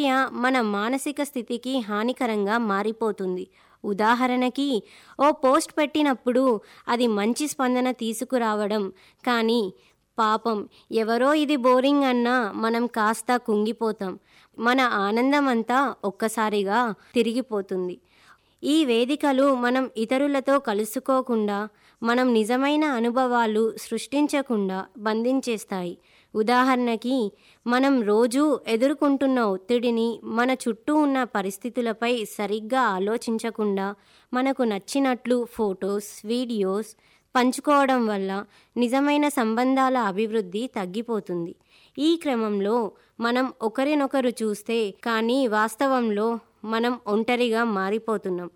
media మన మానసిక స్థితికి హానికరంగా మారిపోతుంది ఉదాహరణకి ఓ పోస్ట్ పెట్టినప్పుడు అది మంచి స్పందన తీసుకురావడం కానీ పాపం ఎవరో ఇది బోరింగ్ అన్నా మనం కాస్త కుంగిపోతాం మన ఆనందం అంతా ఒక్కసారిగా తిరిగిపోతుంది ఈ వేదికలు మనం ఇతరులతో కలుసుకోకుండా మనం నిజమైన అనుభవాలు సృష్టించకుండా బంధించేస్తాయి ఉదాహరణకి మనం రోజూ ఎదుర్కొంటున్న ఒత్తిడిని మన చుట్టూ ఉన్న పరిస్థితులపై సరిగ్గా ఆలోచించకుండా మనకు నచ్చినట్లు ఫొటోస్ వీడియోస్ పంచుకోవడం వల్ల నిజమైన సంబంధాల అభివృద్ధి తగ్గిపోతుంది ఈ క్రమంలో మనం ఒకరినొకరు చూస్తే కానీ వాస్తవంలో మనం ఒంటరిగా మారిపోతున్నాం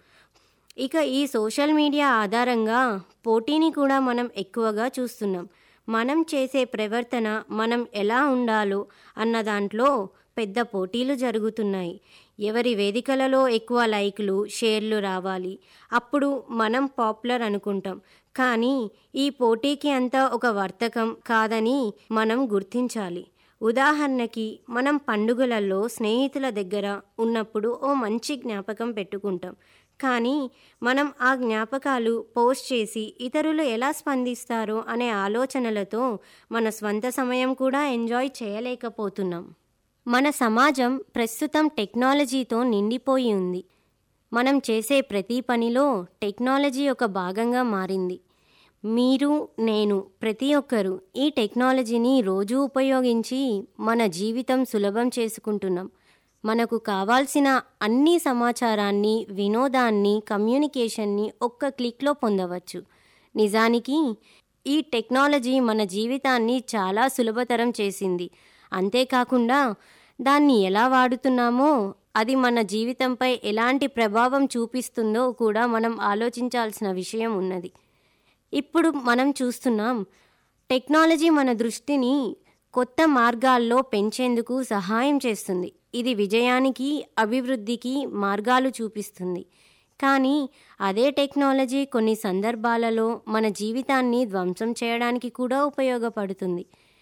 ఇక ఈ సోషల్ మీడియా ఆధారంగా పోటీని కూడా మనం ఎక్కువగా చూస్తున్నాం మనం చేసే ప్రవర్తన మనం ఎలా ఉండాలో అన్న దాంట్లో పెద్ద పోటీలు జరుగుతున్నాయి ఎవరి వేదికలలో ఎక్కువ లైక్లు షేర్లు రావాలి అప్పుడు మనం పాపులర్ అనుకుంటాం కానీ ఈ పోటీకి అంతా ఒక వర్తకం కాదని మనం గుర్తించాలి ఉదాహరణకి మనం పండుగలలో స్నేహితుల దగ్గర ఉన్నప్పుడు ఓ మంచి జ్ఞాపకం పెట్టుకుంటాం కానీ మనం ఆ జ్ఞాపకాలు పోస్ట్ చేసి ఇతరులు ఎలా స్పందిస్తారో అనే ఆలోచనలతో మన స్వంత సమయం కూడా ఎంజాయ్ చేయలేకపోతున్నాం మన సమాజం ప్రస్తుతం టెక్నాలజీతో నిండిపోయి ఉంది మనం చేసే ప్రతి పనిలో టెక్నాలజీ ఒక భాగంగా మారింది మీరు నేను ప్రతి ఒక్కరూ ఈ టెక్నాలజీని రోజు ఉపయోగించి మన జీవితం సులభం చేసుకుంటున్నాం మనకు కావాల్సిన అన్ని సమాచారాన్ని వినోదాన్ని కమ్యూనికేషన్ని ఒక్క క్లిక్లో పొందవచ్చు నిజానికి ఈ టెక్నాలజీ మన జీవితాన్ని చాలా సులభతరం చేసింది అంతేకాకుండా దాన్ని ఎలా వాడుతున్నామో అది మన జీవితంపై ఎలాంటి ప్రభావం చూపిస్తుందో కూడా మనం ఆలోచించాల్సిన విషయం ఉన్నది ఇప్పుడు మనం చూస్తున్నాం టెక్నాలజీ మన దృష్టిని కొత్త మార్గాల్లో పెంచేందుకు సహాయం చేస్తుంది ఇది విజయానికి అభివృద్ధికి మార్గాలు చూపిస్తుంది కానీ అదే టెక్నాలజీ కొన్ని సందర్భాలలో మన జీవితాన్ని ధ్వంసం చేయడానికి కూడా ఉపయోగపడుతుంది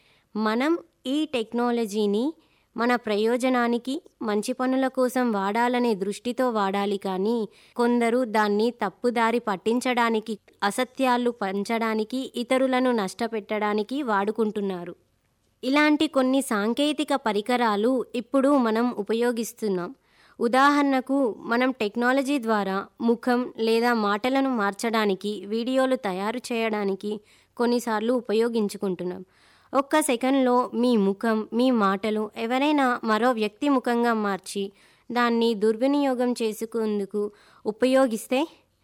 మనం ఈ టెక్నాలజీని మన ప్రయోజనానికి మంచి పనుల కోసం వాడాలనే దృష్టితో వాడాలి కానీ కొందరు దాన్ని తప్పుదారి పట్టించడానికి అసత్యాలు పంచడానికి ఇతరులను నష్టపెట్టడానికి వాడుకుంటున్నారు ఇలాంటి కొన్ని సాంకేతిక పరికరాలు ఇప్పుడు మనం ఉపయోగిస్తున్నాం ఉదాహరణకు మనం టెక్నాలజీ ద్వారా ముఖం లేదా మాటలను మార్చడానికి వీడియోలు తయారు చేయడానికి కొన్నిసార్లు ఉపయోగించుకుంటున్నాం ఒక్క సెకండ్లో మీ ముఖం మీ మాటలు ఎవరైనా మరో వ్యక్తి ముఖంగా మార్చి దాన్ని దుర్వినియోగం చేసుకుందుకు ఉపయోగిస్తే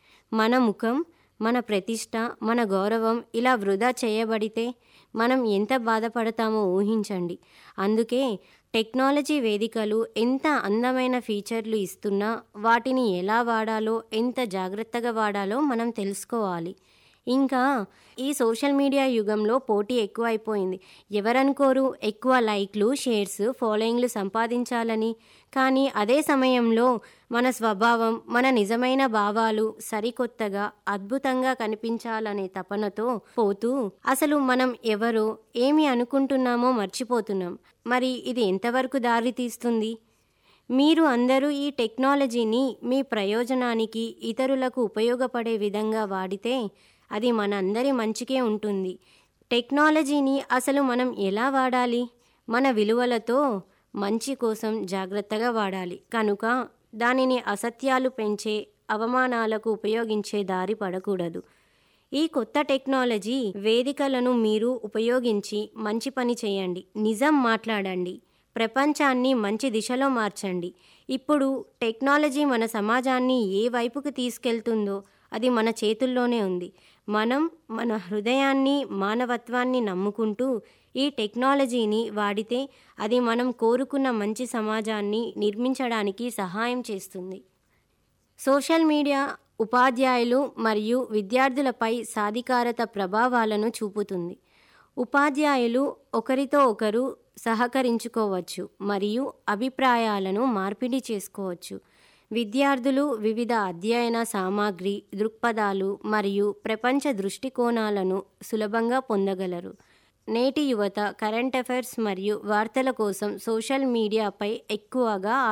మన ముఖం మన ప్రతిష్ట మన గౌరవం ఇలా వృధా చేయబడితే మనం ఎంత బాధపడతామో ఊహించండి అందుకే టెక్నాలజీ వేదికలు ఎంత అందమైన ఫీచర్లు ఇస్తున్నా వాటిని ఎలా వాడాలో ఎంత జాగ్రత్తగా వాడాలో మనం తెలుసుకోవాలి ఇంకా ఈ సోషల్ మీడియా యుగంలో పోటీ ఎక్కువైపోయింది ఎవరనుకోరు ఎక్కువ లైక్లు షేర్స్ ఫాలోయింగ్లు సంపాదించాలని కానీ అదే సమయంలో మన స్వభావం మన నిజమైన భావాలు సరికొత్తగా అద్భుతంగా కనిపించాలనే తపనతో పోతూ అసలు మనం ఎవరో ఏమి అనుకుంటున్నామో మర్చిపోతున్నాం మరి ఇది ఎంతవరకు దారి తీస్తుంది మీరు అందరూ ఈ టెక్నాలజీని మీ ప్రయోజనానికి ఇతరులకు ఉపయోగపడే విధంగా వాడితే అది మనందరి మంచికే ఉంటుంది టెక్నాలజీని అసలు మనం ఎలా వాడాలి మన విలువలతో మంచి కోసం జాగ్రత్తగా వాడాలి కనుక దానిని అసత్యాలు పెంచే అవమానాలకు ఉపయోగించే దారి పడకూడదు ఈ కొత్త టెక్నాలజీ వేదికలను మీరు ఉపయోగించి మంచి పని చేయండి నిజం మాట్లాడండి ప్రపంచాన్ని మంచి దిశలో మార్చండి ఇప్పుడు టెక్నాలజీ మన సమాజాన్ని ఏ వైపుకు తీసుకెళ్తుందో అది మన చేతుల్లోనే ఉంది మనం మన హృదయాన్ని మానవత్వాన్ని నమ్ముకుంటూ ఈ టెక్నాలజీని వాడితే అది మనం కోరుకున్న మంచి సమాజాన్ని నిర్మించడానికి సహాయం చేస్తుంది సోషల్ మీడియా ఉపాధ్యాయులు మరియు విద్యార్థులపై సాధికారత ప్రభావాలను చూపుతుంది ఉపాధ్యాయులు ఒకరితో ఒకరు సహకరించుకోవచ్చు మరియు అభిప్రాయాలను మార్పిడి చేసుకోవచ్చు విద్యార్థులు వివిధ అధ్యయన సామాగ్రి దృక్పథాలు మరియు ప్రపంచ దృష్టికోణాలను సులభంగా పొందగలరు నేటి యువత కరెంట్ అఫైర్స్ మరియు వార్తల కోసం సోషల్ మీడియాపై ఎక్కువగా